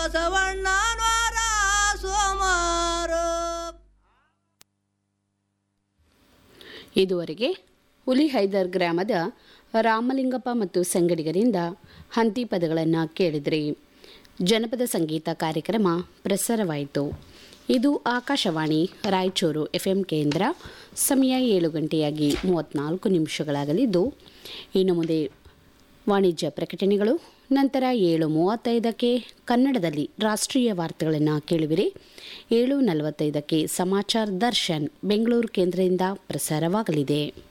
ಬಸವಣ್ಣನವರ ಸೋಮಾರ ಇದುವರೆಗೆ ಹುಲಿಹೈದರ್ ಗ್ರಾಮದ ರಾಮಲಿಂಗಪ್ಪ ಮತ್ತು ಸಂಗಡಿಗರಿಂದ ಹಂತಿ ಪದಗಳನ್ನು ಕೇಳಿದ್ರಿ ಜನಪದ ಸಂಗೀತ ಕಾರ್ಯಕ್ರಮ ಪ್ರಸಾರವಾಯಿತು ಇದು ಆಕಾಶವಾಣಿ ರಾಯಚೂರು ಎಫ್ಎಂ ಕೇಂದ್ರ ಸಮಯ ಏಳು ಗಂಟೆಯಾಗಿ ಮೂವತ್ತ್ನಾಲ್ಕು ನಿಮಿಷಗಳಾಗಲಿದ್ದು ಇನ್ನು ಮುಂದೆ ವಾಣಿಜ್ಯ ಪ್ರಕಟಣೆಗಳು ನಂತರ ಏಳು ಮೂವತ್ತೈದಕ್ಕೆ ಕನ್ನಡದಲ್ಲಿ ರಾಷ್ಟ್ರೀಯ ವಾರ್ತೆಗಳನ್ನು ಕೇಳುವಿರಿ ಏಳು ನಲವತ್ತೈದಕ್ಕೆ ಸಮಾಚಾರ ದರ್ಶನ್ ಬೆಂಗಳೂರು ಕೇಂದ್ರದಿಂದ ಪ್ರಸಾರವಾಗಲಿದೆ